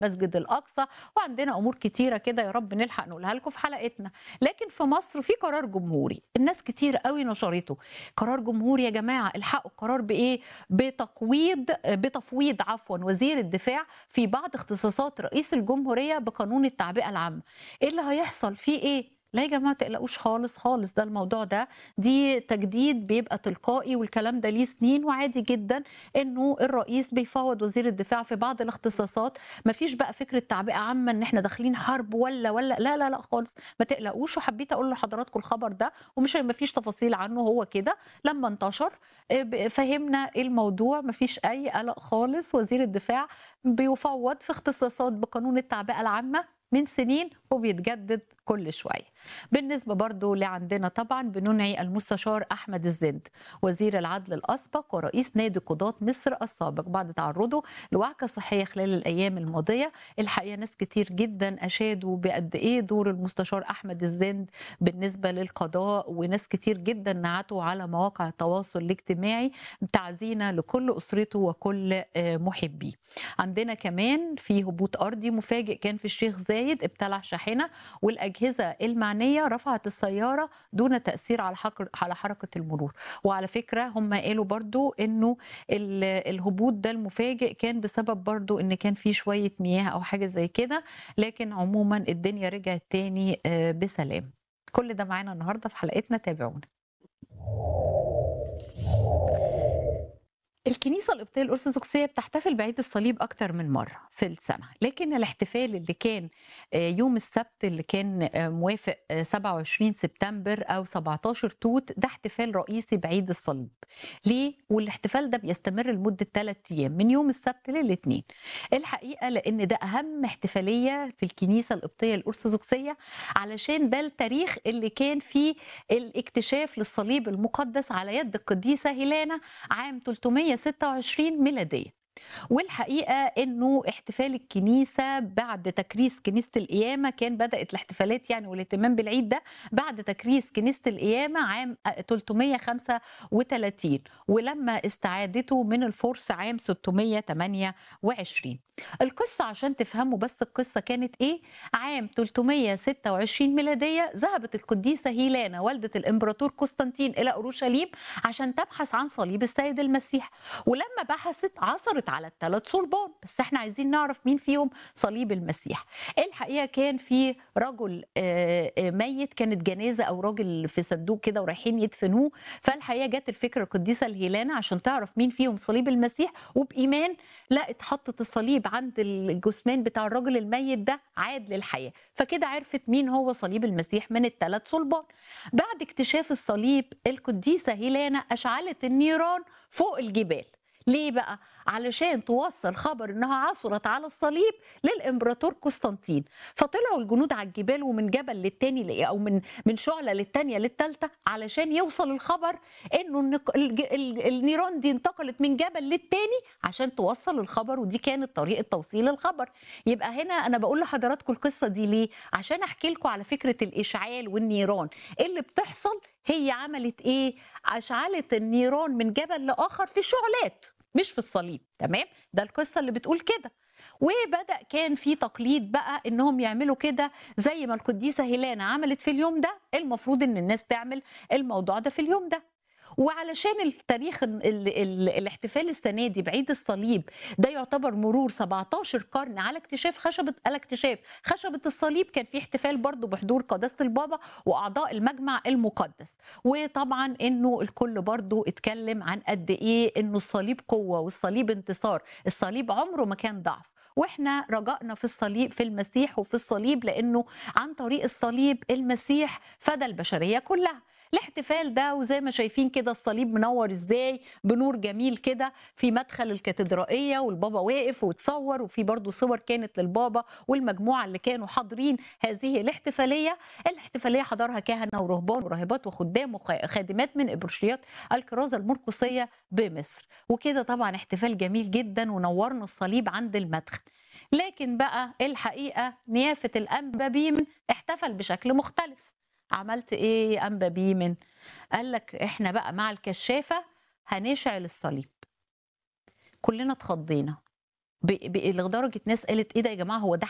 مسجد الأقصى وعندنا أمور كتيرة كده يا رب نلحق نقولها لكم في حلقتنا لكن في مصر في قرار جمهوري الناس كتير قوي نشرته قرار جمهوري يا جماعة الحقوا القرار بإيه بتقويض بتفويض عفوا وزير الدفاع في بعض اختصاصات رئيس الجمهورية بقانون التعبئة العامة إيه اللي هيحصل فيه إيه لا يا جماعه تقلقوش خالص خالص ده الموضوع ده دي تجديد بيبقى تلقائي والكلام ده ليه سنين وعادي جدا انه الرئيس بيفوض وزير الدفاع في بعض الاختصاصات مفيش بقى فكره تعبئه عامه ان احنا داخلين حرب ولا ولا لا لا لا خالص ما تقلقوش وحبيت اقول لحضراتكم الخبر ده ومش مفيش تفاصيل عنه هو كده لما انتشر فهمنا الموضوع مفيش اي قلق خالص وزير الدفاع بيفوض في اختصاصات بقانون التعبئه العامه من سنين وبيتجدد كل شوية بالنسبة برضو اللي عندنا طبعا بننعي المستشار أحمد الزند وزير العدل الأسبق ورئيس نادي قضاة مصر السابق بعد تعرضه لوعكة صحية خلال الأيام الماضية الحقيقة ناس كتير جدا أشادوا بقد إيه دور المستشار أحمد الزند بالنسبة للقضاء وناس كتير جدا نعتوا على مواقع التواصل الاجتماعي تعزينا لكل أسرته وكل محبيه عندنا كمان في هبوط أرضي مفاجئ كان في الشيخ زايد زايد ابتلع شاحنه والاجهزه المعنيه رفعت السياره دون تاثير على على حركه المرور وعلى فكره هم قالوا برضو انه الهبوط ده المفاجئ كان بسبب برضو ان كان في شويه مياه او حاجه زي كده لكن عموما الدنيا رجعت تاني بسلام كل ده معانا النهارده في حلقتنا تابعونا الكنيسة القبطية الأرثوذكسية بتحتفل بعيد الصليب أكتر من مرة في السنة لكن الاحتفال اللي كان يوم السبت اللي كان موافق 27 سبتمبر أو 17 توت ده احتفال رئيسي بعيد الصليب ليه؟ والاحتفال ده بيستمر لمدة 3 أيام من يوم السبت للاثنين الحقيقة لأن ده أهم احتفالية في الكنيسة القبطية الأرثوذكسية علشان ده التاريخ اللي كان فيه الاكتشاف للصليب المقدس على يد القديسة هيلانا عام 300 126 ميلادية والحقيقه انه احتفال الكنيسه بعد تكريس كنيسه القيامه كان بدات الاحتفالات يعني والاهتمام بالعيد ده بعد تكريس كنيسه القيامه عام 335 ولما استعادته من الفرس عام 628 القصه عشان تفهموا بس القصه كانت ايه عام 326 ميلاديه ذهبت القديسه هيلانا والده الامبراطور قسطنطين الى اورشليم عشان تبحث عن صليب السيد المسيح ولما بحثت عثرت على الثلاث صلبان بس احنا عايزين نعرف مين فيهم صليب المسيح الحقيقه كان في رجل ميت كانت جنازه او راجل في صندوق كده ورايحين يدفنوه فالحقيقه جت الفكره القديسه الهيلانه عشان تعرف مين فيهم صليب المسيح وبايمان لقت حطت الصليب عند الجثمان بتاع الراجل الميت ده عاد للحياه فكده عرفت مين هو صليب المسيح من الثلاث صلبان بعد اكتشاف الصليب القديسه هيلانا اشعلت النيران فوق الجبال ليه بقى؟ علشان توصل خبر انها عثرت على الصليب للامبراطور قسطنطين فطلعوا الجنود على الجبال ومن جبل للتاني او من من شعله للتانيه للتالته علشان يوصل الخبر انه النيران دي انتقلت من جبل للتاني عشان توصل الخبر ودي كانت طريقه توصيل الخبر يبقى هنا انا بقول لحضراتكم القصه دي ليه عشان احكي لكم على فكره الاشعال والنيران اللي بتحصل هي عملت ايه اشعلت النيران من جبل لاخر في شعلات مش في الصليب تمام ده القصه اللي بتقول كده وبدا كان في تقليد بقى انهم يعملوا كده زي ما القديسه هيلانا عملت في اليوم ده المفروض ان الناس تعمل الموضوع ده في اليوم ده وعلشان التاريخ ال ال الاحتفال السنه دي بعيد الصليب ده يعتبر مرور 17 قرن على اكتشاف خشبه على اكتشاف خشبه الصليب كان في احتفال برضه بحضور قداسه البابا واعضاء المجمع المقدس وطبعا انه الكل برضه اتكلم عن قد ايه انه الصليب قوه والصليب انتصار الصليب عمره ما كان ضعف واحنا رجائنا في الصليب في المسيح وفي الصليب لانه عن طريق الصليب المسيح فدى البشريه كلها الاحتفال ده وزي ما شايفين كده الصليب منور ازاي بنور جميل كده في مدخل الكاتدرائيه والبابا واقف وتصور وفي برضه صور كانت للبابا والمجموعه اللي كانوا حاضرين هذه الاحتفاليه الاحتفاليه حضرها كهنه ورهبان وراهبات وخدام وخادمات من ابرشيات الكرازه المرقسيه بمصر وكده طبعا احتفال جميل جدا ونورنا الصليب عند المدخل لكن بقى الحقيقه نيافه الانبا بيمن احتفل بشكل مختلف عملت ايه يا انبا بيمن قال لك احنا بقى مع الكشافه هنشعل الصليب كلنا اتخضينا ب ب لدرجة ناس قالت إيه ده يا جماعة هو ده